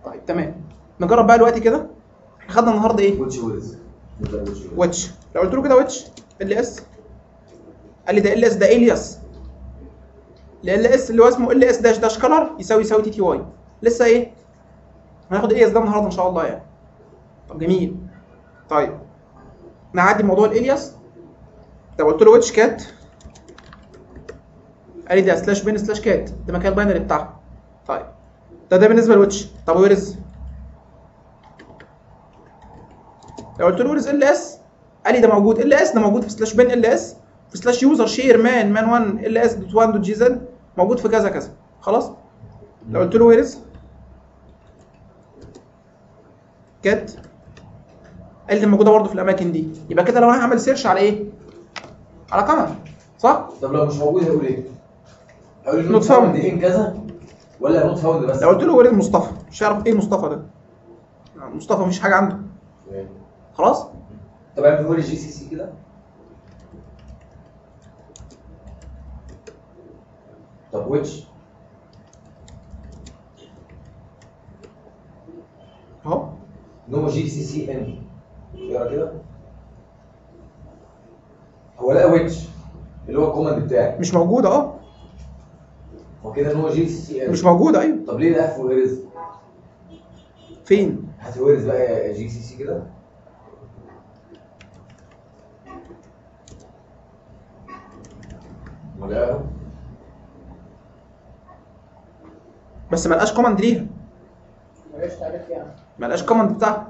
طيب تمام نجرب بقى دلوقتي كده خدنا النهارده ايه ويتش ويز نبدا ويتش ويز واتش لو قلت له كده واتش ال اس قال لي ده ال اس ده الياس ال اس اللي هو اسمه ال اس داش داش كلر يساوي يساوي تي تي واي لسه ايه هناخد الياس ده النهارده ان شاء الله يعني طب جميل طيب نعدي موضوع الالياس طب قلت له واتش كات قال لي ده سلاش بين سلاش كات ده مكان الباينري بتاعها طيب ده ده بالنسبه للواتش طب ويرز لو قلت له ويرز ال اس قال لي ده موجود ال اس ده موجود في سلاش بين ال اس في سلاش يوزر شير مان مان 1 ال اس دوت 1 دوت جي زد موجود في كذا كذا خلاص لو قلت له ويرز جت قال لي ده موجوده برضه في الاماكن دي يبقى كده لو انا هعمل سيرش على ايه على كمان صح طب لو مش موجود هيقول ايه؟ هيقول لي Not نوت found. فاوند ان كذا ولا نوت فاوند بس؟ لو قلت له ويرز مصطفى مش هيعرف ايه مصطفى ده مصطفى مفيش حاجه عنده تمام. خلاص طب اعمل هو جي سي سي كده طب ويتش اهو نو جي سي سي ان اقرا كده هو لقى ويتش اللي هو الكوماند بتاعي مش موجود اهو هو كده نو جي سي سي ان مش موجود ايوه طب ليه لقى في ويرز؟ فين هات ويرز بقى جي سي سي كده ولا بس ما لقاش كوماند ليها ملهاش تعريف يعني ما لقاش كوماند بتاعها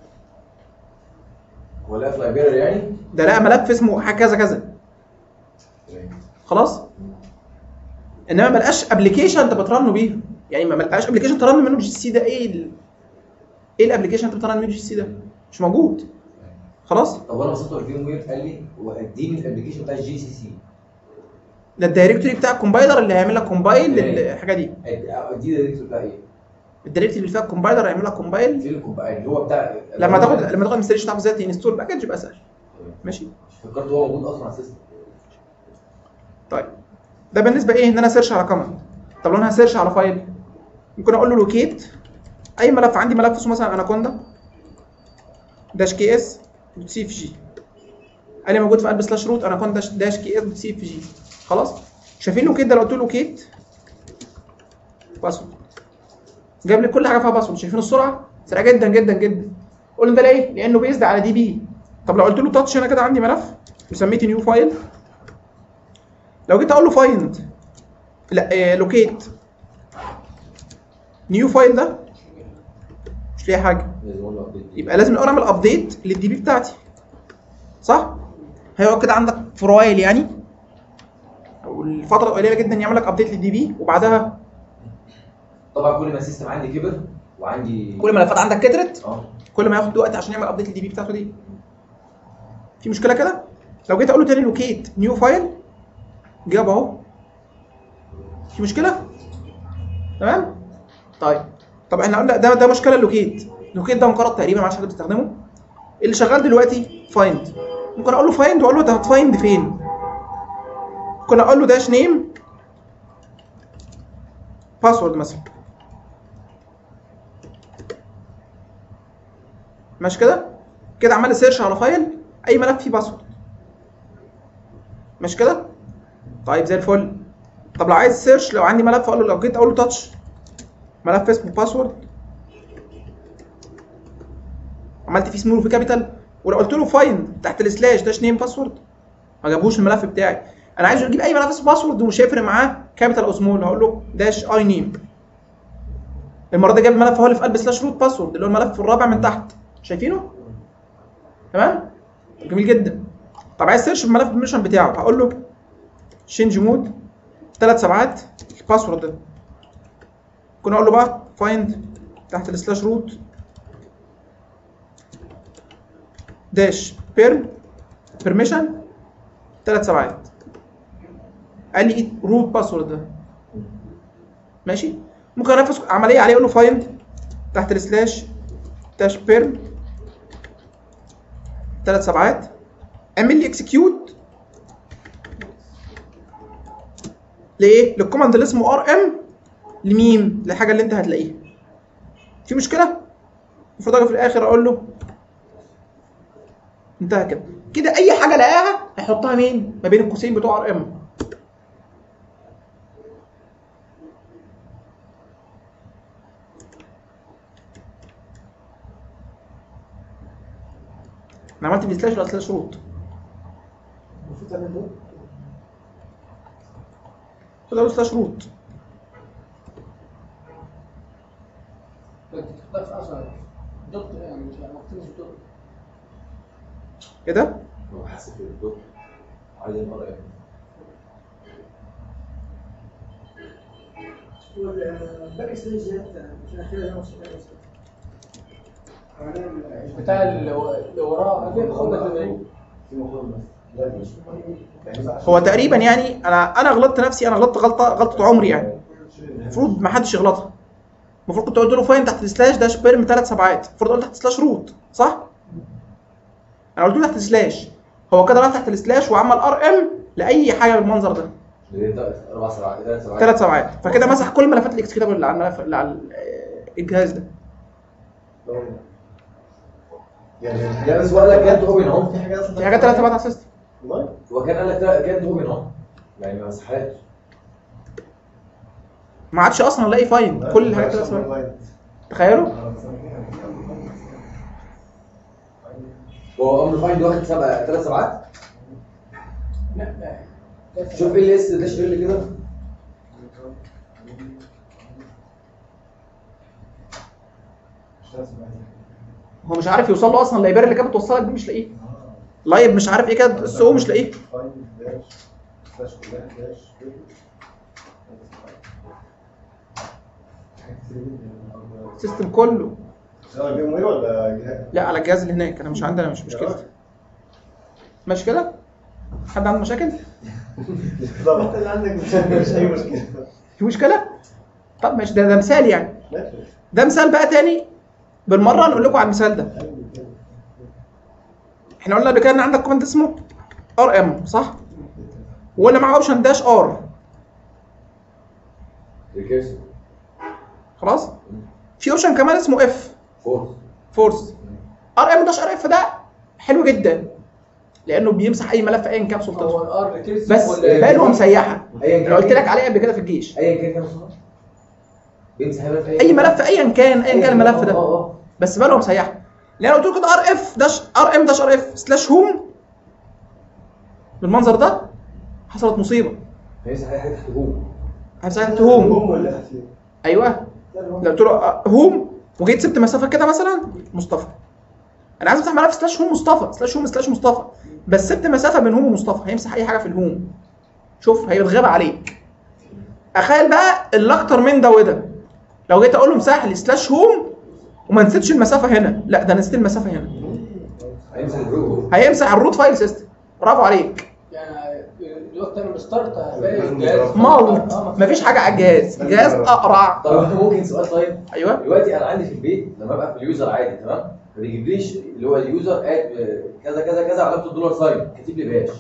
ولا في لايبراري يعني؟ ده لقى ملف اسمه حاجه كذا كذا خلاص انما ما لقاش ابلكيشن انت بترنه بيه يعني ما لقاش ابلكيشن ترن منه جي سي ده ايه ال... ايه الابلكيشن انت بترن منه جي سي ده مش موجود خلاص طب انا بصيت الفيم وير قال لي واديني الابلكيشن بتاع الجي سي سي ده الدايركتوري بتاع الكومبايلر اللي هيعمل لك كومبايل تمام. للحاجه دي اديني الدايركتور بتاع ايه؟ الدايركتوري اللي فيها الكومبايلر هيعمل لك كومبايل في الكومبايل اللي هو بتاع لما تاخد لما تاخد انستليشن تعرف ازاي تنستول باكج يبقى سهل ماشي فكرت هو موجود اصلا على السيستم طيب ده بالنسبه ايه ان انا سيرش على كوماند طب لو انا هسيرش على فايل ممكن اقول له لوكيت اي ملف عندي ملف اسمه مثلا اناكوندا داش كي اس دوت سي اف جي قال لي موجود في قلب سلاش روت اناكوندا داش كي اس دوت سي اف جي خلاص شايفين لوكيت ده لو قلت له لوكيت باسورد جاب لي كل حاجه فيها باسورد شايفين السرعه سريعه جدا جدا جدا قول له ده ليه لانه بيزد على دي بي طب لو قلت له تاتش هنا كده عندي ملف وسميته نيو فايل لو جيت اقول له فايند لا لوكيت نيو فايل ده مش ليه حاجه لازم اقول له ابديت يبقى لازم الاول اعمل ابديت للدي بي بتاعتي صح هيقعد كده عندك فرايل يعني او الفتره قليله جدا يعمل لك ابديت للدي بي وبعدها طبعا كل ما السيستم عندي كبر وعندي كل ما الملفات عندك كترت اه كل ما ياخد وقت عشان يعمل ابديت للدي بي بتاعته دي في مشكله كده لو جيت اقول له تاني لوكيت نيو فايل جاب اهو في مشكله تمام طيب طب احنا قلنا ده ده مشكله اللوكيت اللوكيت ده انقرض تقريبا ما عادش حد بيستخدمه اللي شغال دلوقتي فايند ممكن اقول له فايند واقول له ده هتفايند فين ممكن اقول له داش نيم باسورد مثلا ماشي كده كده عمال سيرش على فايل اي ملف فيه باسورد ماشي كده طيب زي الفل طب لو عايز سيرش لو عندي ملف اقول له لو جيت اقول له تاتش ملف اسمه باسورد عملت فيه سمول وفيه كابيتال ولو قلت له فايند تحت السلاش داش نيم باسورد ما جابوش الملف بتاعي انا عايز اجيب اي ملف اسمه باسورد ومش هيفرق معاه كابيتال او سمول هقول له داش اي نيم المره دي جاب الملف هو اللي في قلب سلاش روت باسورد اللي هو الملف الرابع من تحت شايفينه تمام جميل جدا طب عايز سيرش الملف الميشن بتاعه هقول له شينج مود ثلاث سبعات الباسورد ده ممكن اقول له بقى فايند تحت السلاش روت داش بيرم بيرميشن ثلاث سبعات قال لي روت باسورد ده ماشي ممكن انفذ عمليه عليه اقول له فايند تحت السلاش داش بيرم ثلاث سبعات اعمل لي اكسكيوت لايه؟ للكوماند اللي اسمه ار ام لمين؟ للحاجه اللي انت هتلاقيها في مشكله المفروض اجي في الاخر اقول له انتهى كده كده اي حاجه لقاها هيحطها مين ما بين القوسين بتوع ار ام انا عملت بسلاش ولا سلاش روت المفروض تعمل ده المفروض اقول سلاش روت انت تختار في اصلا دوت يعني مش مكتوب دوت كده هو حاسس في الدكتور عايز المرة يعني والباقي ستيج ديت مش الاخيره دي مش بتاع اللي وراه اجيب خدك لما في مفروض بس لا مش هو تقريبا يعني انا انا غلطت نفسي انا غلطت غلطه غلطه عمري يعني المفروض ما حدش يغلطها المفروض كنت قلت له فاين تحت السلاش ده سبيرم ثلاث سبعات المفروض اقول تحت سلاش روت صح انا قلت له تحت سلاش هو كده راح تحت السلاش وعمل ار ام لاي حاجه بالمنظر ده اربع سبعات ثلاث سبعات ثلاث سبعات فكده مسح كل ملفات الاكسكيوتابل اللي على الملف اللي على الجهاز ده يعني لا بس هو قال لك كانت اوبن اهو في حاجه اصلا في حاجات ثلاث سبعات على السيستم والله هو كان قال لك كانت اوبن اهو يعني ما مسحهاش ما عادش اصلا الاقي فاين كل الحاجات ثلاث سبعات تخيلوا هو امر فايند واخد سبع ثلاث سبعات لا لا شوف ايه الاس داش ال كده هو مش عارف يوصل له اصلا اللايبراري اللي كانت بتوصلك دي مش لاقيه لايب مش عارف ايه كده السي او مش لاقيه السيستم كله شغال بيهم وير ولا جهاز؟ لا على الجهاز اللي هناك انا مش عندي انا مش مشكلتي ماشي كده حد عنده مشاكل طبعا انت اللي عندك مشكله مش اي مشكله في مشكله طب ماشي ده ده مثال يعني ماشي ده مثال بقى تاني بالمره نقول لكم على المثال ده احنا قلنا قبل كده ان عندك كوماند اسمه ار ام صح وقلنا معاه اوبشن داش ار ريكيرسيف خلاص في اوبشن كمان اسمه اف فورس فورس ار ام داش ار اف ده حلو جدا لانه بيمسح اي ملف ايا كان هو سلطته الار ريكيرسيف بس ولا باله مسيحه ايا كان انا قلت لك عليه قبل كده في الجيش ايا كان كام صفحه بيمسح ملف اي ملف ايا كان ايا كان الملف اه ده اه بس باله مسيحه لان قلت له كده ار اف داش ار ام داش ار اف سلاش هوم بالمنظر ده حصلت مصيبه هيمسح اي حاجه تحت هوم هسألت هوم هم ولا خفيف؟ ايوه لو قلت له آه، هوم وجيت سبت مسافه كده مثلا مصطفى انا عايز افتح ملف سلاش هوم مصطفى سلاش هوم سلاش مصطفى بس سبت مسافه بين هوم ومصطفى هيمسح اي حاجه في الهوم شوف هيتغاب عليك اخيل بقى اللي اكتر من ده وده لو جيت اقول له امسح لي سلاش هوم وما نسيتش المسافه هنا لا ده نسيت المسافه هنا هيمسح الروت هيمسح الروت فايل سيستم برافو عليك يعني دلوقتي انا مستارت هلاقي الجهاز مالت آه، مفيش حاجه على الجهاز الجهاز اقرع طب احنا ممكن سؤال طيب ايوه دلوقتي انا عندي في البيت لما ابقى في اليوزر عادي تمام ما بيجيبليش اللي هو اليوزر اد كذا كذا كذا علامه الدولار ساين كاتب لي باش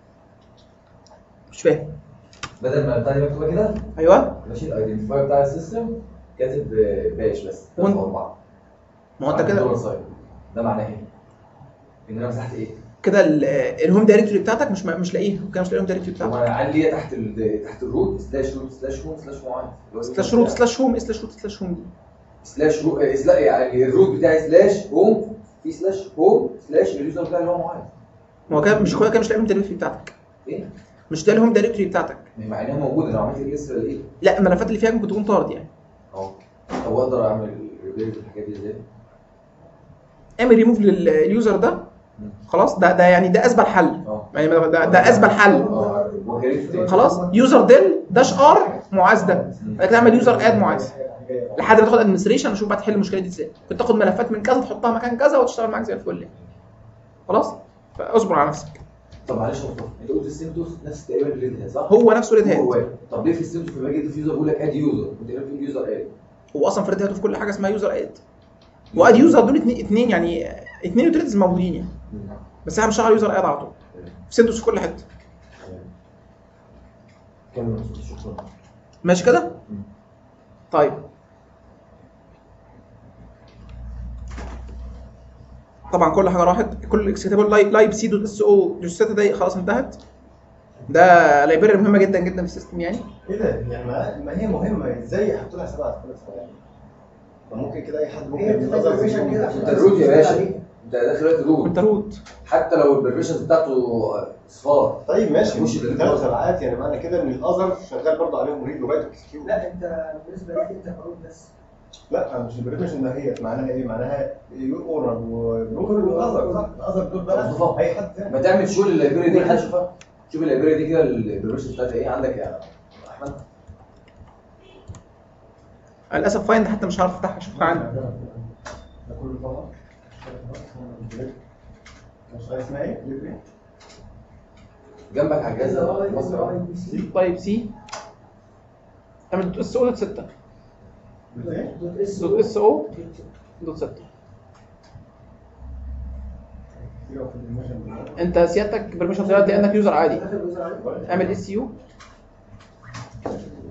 مش فاهم بدل ما بتاع دي مكتوبه كده ايوه ماشي الايدنتيفاير بتاع السيستم كاتب آه، باش بس وانت- ثلاثة أربعة. ما هو انت علامة كده الدولار ساين ده معناه ايه؟ ان انا مسحت ايه؟ كده ال- الهوم دايركتوري بتاعتك مش مش لاقيها كده مش لاقي الهوم دايركتوري طب بتاعتك انا عندي تحت ال... تحت الروت سلاش روت سلاش هوم سلاش معين اللي هو سلاش روت سلاش هوم سلاش روت سلاش هوم دي سلاش رو... آه، سلا... يعني الروت بتاعي سلاش هوم في سلاش هوم سلاش اليوزر بتاعي اللي هو معين ما هو كده مش كده مش لاقي الهوم دايركتوري بتاعتك ايه؟ مش ده الهوم دايركتوري بتاعتك مع انها موجوده لو عملت ريجستر الايه؟ لا الملفات اللي فيها ممكن تكون طارد يعني اهو طب اقدر اعمل ريبيرت الحاجات دي ازاي؟ اعمل ريموف لليوزر ده خلاص ده ده يعني ده اسبل حل اه يعني ده, ده, ده اسبل حل اه وكريت تاني خلاص يوزر ديل داش ار معاذ ده بعد كده اعمل يوزر اد معاذ لحد ما تاخد ادمنستريشن اشوف بقى تحل المشكله دي ازاي كنت تاخد ملفات من كذا تحطها مكان كذا وتشتغل معاك زي الفل يعني. خلاص فاصبر على نفسك طب معلش يا مصطفى انت قلت السيمتوس نفس تقريبا الريد هات صح؟ هو نفسه ريد هو هات واحد. طب ليه في السيمتوس لما باجي في يوزر بقول لك اد يوزر وانت قلت في اليوزر اد هو اصلا في ريد هات في كل حاجه اسمها يوزر اد واد يوزر دول اتنين اتنين يعني اتنين يوتيليتيز موجودين يعني بس احنا بنشتغل يوزر اد على طول في سيندوس في كل حته كمل يا مصطفى، شكرا ماشي كده؟ طيب طبعا كل حاجه راحت كل اكسكتابل لايب سي دوت اس او دوت ستاتا دي خلاص انتهت ده لايبراري مهمه جدا جدا في السيستم يعني ايه ده؟ يعني ما, ما هي مهمه ازاي يحطوا لها سبعه في يعني ما ممكن كده اي حد ممكن هي بتبقى ينظر permission كده عشان انت الروت يا باشا انت داخل دلوقتي روت انت روت حتى لو البرميشنز بتاعته صفار طيب ماشي مش مش اللي ثلاث بتوصل. سبعات يعني معنى كده ان الاذر شغال برضه عليهم ريد ورايت واكسكيوت لا انت بالنسبه لك انت كروت بس لا مش البريفيشن ده هي معناها ايه؟ معناها اورنر وبروكر واذر صح؟ الاذر دول بقى مصطفى. اي حد تاني ما تعمل شو اللايبراري دي حد شوفها شوف اللايبراري دي كده البرميشنز بتاعتها ايه عندك يا احمد للاسف فايند حتى مش عارف افتحها اشوفها عندي ده كله طبعا مش عارف اسمها ايه؟ ليبري؟ جنبك على الجهاز ده مصر أهو. طيب سي اعمل دوت اس او دوت 6 ايه؟ دوت اس دوت اس او دوت 6 سيبك في الانيميشن ده. انت سيادتك برميشن دلوقتي انك يوزر عادي داخل جزء عادي اعمل اس يو